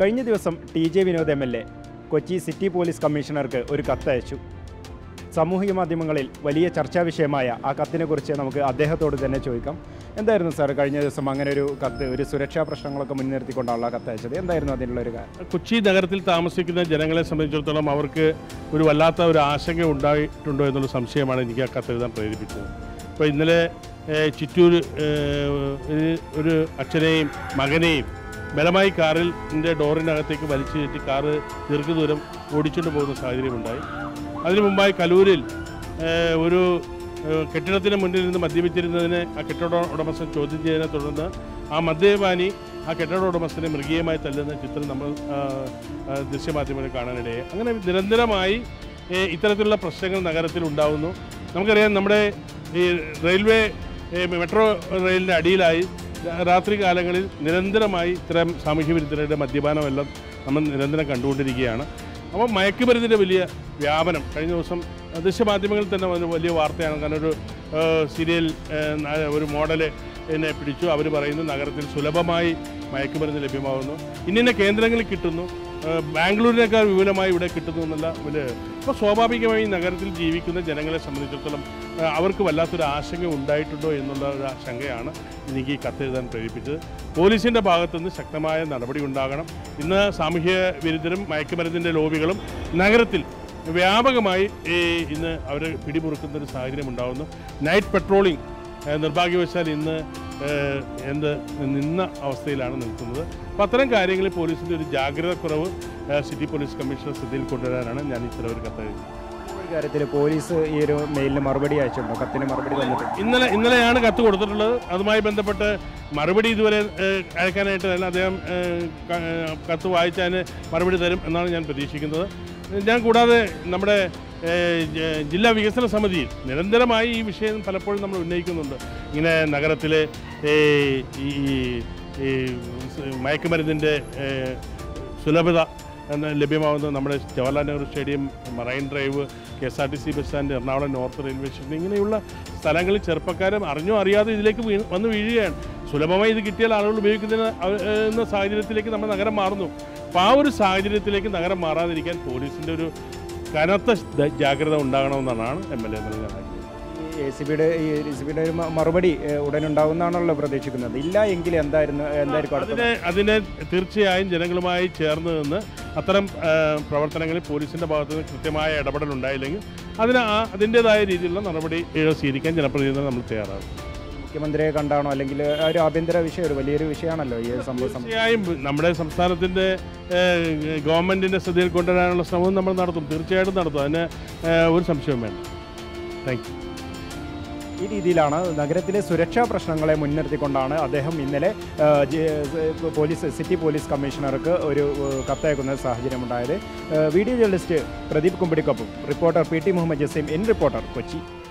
കഴിഞ്ഞ ദിവസം T J Vinod M L A Kochi city police കമ്മീഷണർക്ക് ഒരു കത്തയച്ചു സാമൂഹിക മാധ്യമങ്ങളിൽ വലിയ ചർച്ചാ വിഷയമായ ആ കത്തിനെക്കുറിച്ച് നമുക്ക് അദ്ദേഹത്തോട് തന്നെ ചോദിക്കാം എന്തായിരുന്നു സാർ കഴിഞ്ഞ ദിവസം അങ്ങനെ ഒരു കത്ത് ഒരു സുരക്ഷാ പ്രശ്നങ്ങളൊക്കെ മുൻനിർത്തിക്കൊണ്ടാണല്ലോ ആ കത്തയച്ചത് എന്തായിരുന്നു അതിനുള്ള ഒരു കാര്യം കൊച്ചി നഗരത്തിൽ താമസിക്കുന്ന ജനങ്ങളെ സംബന്ധിച്ചിടത്തോളം അവർക്ക് ഒരു വല്ലാത്ത ഒരു ആശങ്ക ഉണ്ടായിട്ടുണ്ടോ എന്നുള്ള സംശയമാണ് എനിക്ക് ആ കത്ത് എഴുതാൻ പ്രേരിപ്പിച്ചത് ഇപ്പോൾ ഇന്നലെ ഏഹ്, ചിറ്റൂർ ഏഹ്, ഒരു- ഒരു അച്ഛനെയും മകനെയും ബലമായി കാറിൽ ഡോറിനകത്തേക്ക് വലിച്ചു കയറ്റി കാറ് ദീർഘദൂരം ഓടിച്ചുകൊണ്ട് പോകുന്ന സാഹചര്യമുണ്ടായി അതിനു മുമ്പായി കലൂരിൽ ഏഹ്, ഒരു ഏഹ്, കെട്ടിടത്തിന് മുന്നിൽ നിന്ന് മദ്യപിച്ചിരുന്നതിന് ആ കെട്ടിട ഉടമസ്ഥൻ ചോദ്യം ചെയ്തതിനെ തുടർന്ന് ആ മദ്യപാനി ആ കെട്ടിട ഉടമസ്ഥനെ മൃഗീയമായി തല്ലുന്ന ചിത്രം നമ്മൾ ആ, ആ, ദൃശ്യമാധ്യമങ്ങളിൽ കാണാനിടയായി അങ്ങനെ നിരന്തരമായി ഏഹ്, ഇത്തരത്തിലുള്ള പ്രശ്നങ്ങൾ നഗരത്തിൽ ഉണ്ടാവുന്നു നമുക്കറിയാം നമ്മുടെ ഈ റെയിൽവേ ഏഹ്, മെട്രോ റെയിലിൻ്റെ അടിയിലായി രാത്രി കാലങ്ങളിൽ നിരന്തരമായി ഇത്തരം സാമൂഹ്യ വിരുദ്ധരുടെ മദ്യപാനമെല്ലാം നമ്മൾ നിരന്തരം കണ്ടുകൊണ്ടിരിക്കുകയാണ് അപ്പോൾ മയക്കുമരുന്നിൻ്റെ വലിയ വ്യാപനം കഴിഞ്ഞ ദിവസം ദൃശ്യമാധ്യമങ്ങളിൽ തന്നെ ഒരു വലിയ വാർത്തയാണ് കാരണം ഒരു ഏഹ്, സീരിയൽ ഏഹ്, ന- ഒരു മോഡല് എന്നെ പിടിച്ചു അവർ പറയുന്നു നഗരത്തിൽ സുലഭമായി മയക്കുമരുന്ന് ലഭ്യമാകുന്നു ഇന്നിന്ന കേന്ദ്രങ്ങളിൽ കിട്ടുന്നു ഏഹ്, ബാംഗ്ലൂരിനേക്കാൾ വിപുലമായി ഇവിടെ കിട്ടുന്നു എന്നുള്ള വലിയ അപ്പോൾ സ്വാഭാവികമായി നഗരത്തിൽ ജീവിക്കുന്ന ജനങ്ങളെ സംബന്ധിച്ചിടത്തോളം ഏഹ്, അവർക്ക് വല്ലാത്തൊരു ആശങ്ക ഉണ്ടായിട്ടുണ്ടോ എന്നുള്ള ഒരു ആശങ്കയാണ് എനിക്ക് ഈ കത്തെഴുതാൻ പ്രേരിപ്പിച്ചത് പോലീസിൻ്റെ ഭാഗത്തുനിന്ന് ശക്തമായ നടപടി ഉണ്ടാകണം ഇന്ന് സാമൂഹ്യ വിരുദ്ധരും മയക്കുമരുന്നിൻ്റെ ലോബികളും നഗരത്തിൽ വ്യാപകമായി ഈ ഇന്ന് അവർ പിടിമുറുക്കുന്ന ഒരു സാഹചര്യം ഉണ്ടാകുന്നു നൈറ്റ് പെട്രോളിംഗ് ഏഹ്, നിർഭാഗ്യവശാൽ ഇന്ന് ഏഹ്, എന്ത് നിന്ന അവസ്ഥയിലാണ് നിൽക്കുന്നത് അപ്പോൾ അത്തരം കാര്യങ്ങളിൽ പോലീസിൻ്റെ ഒരു ജാഗ്രത കുറവ് ഏഹ്, സിറ്റി പോലീസ് കമ്മീഷണർ ശ്രദ്ധയിൽ കൊണ്ടുവരാനാണ് ഞാൻ ഇത്തരം ഒരു കത്ത് എഴുതിയത് ഈ കാര്യത്തിൽ പോലീസ് ഈ ഒരു മെയിലിന് മറുപടി അയച്ചിട്ടുണ്ടോ കത്തിന് മറുപടി തന്നിട്ടുണ്ട് ഇന്നലെ ഇന്നലെയാണ് കത്ത് കൊടുത്തിട്ടുള്ളത് അതുമായി ബന്ധപ്പെട്ട് മറുപടി ഇതുവരെ ഏഹ്, അയക്കാനായിട്ട് അല്ല അദ്ദേഹം ഏഹ്, ക- ഏഹ്, കത്ത് വായിച്ചതിന് മറുപടി തരും എന്നാണ് ഞാൻ പ്രതീക്ഷിക്കുന്നത് ഞാൻ കൂടാതെ നമ്മുടെ ഏഹ്, ജ- ജില്ലാ വികസന സമിതിയിൽ നിരന്തരമായി ഈ വിഷയം പലപ്പോഴും നമ്മൾ ഉന്നയിക്കുന്നുണ്ട് ഇങ്ങനെ നഗരത്തിലെ ഏഹ്, ഈ ഈ സ് മയക്കുമരുന്നിൻ്റെ ഏഹ്, സുലഭത എന്ന് ലഭ്യമാവുന്ന നമ്മുടെ Jawaharlal Nehru stadium marine drive K S R T C bus stand Ernakulam north railway station ഇങ്ങനെയുള്ള സ്ഥലങ്ങളിൽ ചെറുപ്പക്കാരും അറിഞ്ഞോ അറിയാതെ ഇതിലേക്ക് വീണ് വന്ന് വീഴുകയാണ് സുലഭമായി ഇത് കിട്ടിയാൽ ആളുകൾ ഉപയോഗിക്കുന്നതിന് അവ- ഏഹ് എന്ന സാഹചര്യത്തിലേക്ക് നമ്മുടെ നഗരം മാറുന്നു അപ്പോൾ ആ ഒരു സാഹചര്യത്തിലേക്ക് നഗരം മാറാതിരിക്കാൻ പോലീസിൻ്റെ ഒരു കനത്ത ദ- ജാഗ്രത ഉണ്ടാകണമെന്നാണ് എം എൽ എ നൽകാനായത് ഈ എ സി ബിയുടെ ഈ എ സി ബിയുടെ ഒരു മ- മറുപടി ഏഹ്, ഉടൻ ഉണ്ടാവുന്നതാണല്ലോ പ്രതീക്ഷിക്കുന്നത് ഇല്ല എങ്കിൽ എന്തായിരുന്നു എന്തായിരിക്കും അടുത്ത അതിനെ അതിനെ തീർച്ചയായും ജനങ്ങളുമായി ചേർന്ന് നിന്ന് അത്തരം ആ, പ്രവർത്തനങ്ങളിൽ പോലീസിൻ്റെ ഭാഗത്ത് നിന്ന് കൃത്യമായ ഇടപെടൽ ഉണ്ടായില്ലെങ്കിൽ അതിന് ആ അതിൻ്റെതായ രീതിയിലുള്ള നടപടി സ്വീകരിക്കാൻ ജനപ്രതിനിധികൾ നമ്മൾ തയ്യാറാകും മുഖ്യമന്ത്രിയെ കണ്ടാണോ അല്ലെങ്കിൽ ആ ഒരു ആഭ്യന്തര വിഷയം ഒരു വലിയൊരു വിഷയമാണല്ലോ ഈ ഒരു സംഭവം സംബന്ധിച്ച്. തീർച്ചയായും നമ്മുടെ സംസ്ഥാനത്തിൻ്റെ ഗവൺമെൻറ്റിൻ്റെ ശ്രദ്ധയിൽ കൊണ്ടുവരാനുള്ള ശ്രമവും നമ്മൾ നടത്തും തീർച്ചയായിട്ടും നടത്തും അതിന് ഏ, ഒരു സംശയവും വേണ്ട താങ്ക് യു ഈ രീതിയിലാണ് നഗരത്തിലെ സുരക്ഷാ പ്രശ്നങ്ങളെ മുൻനിർത്തിക്കൊണ്ടാണ് അദ്ദേഹം ഇന്നലെ ആ, ജി- ഏഹ്, പോലീസ് സിറ്റി പോലീസ് കമ്മീഷണർക്ക് ഒരു ഏഹ്, കത്തയക്കുന്ന സാഹചര്യമുണ്ടായത് ഏഹ്, വീഡിയോ ജേർണലിസ്റ്റ് പ്രദീപ് കുമ്പിടിക്കൊപ്പം reporter P T Muhammad Jaseem എൻ റിപ്പോർട്ടർ കൊച്ചി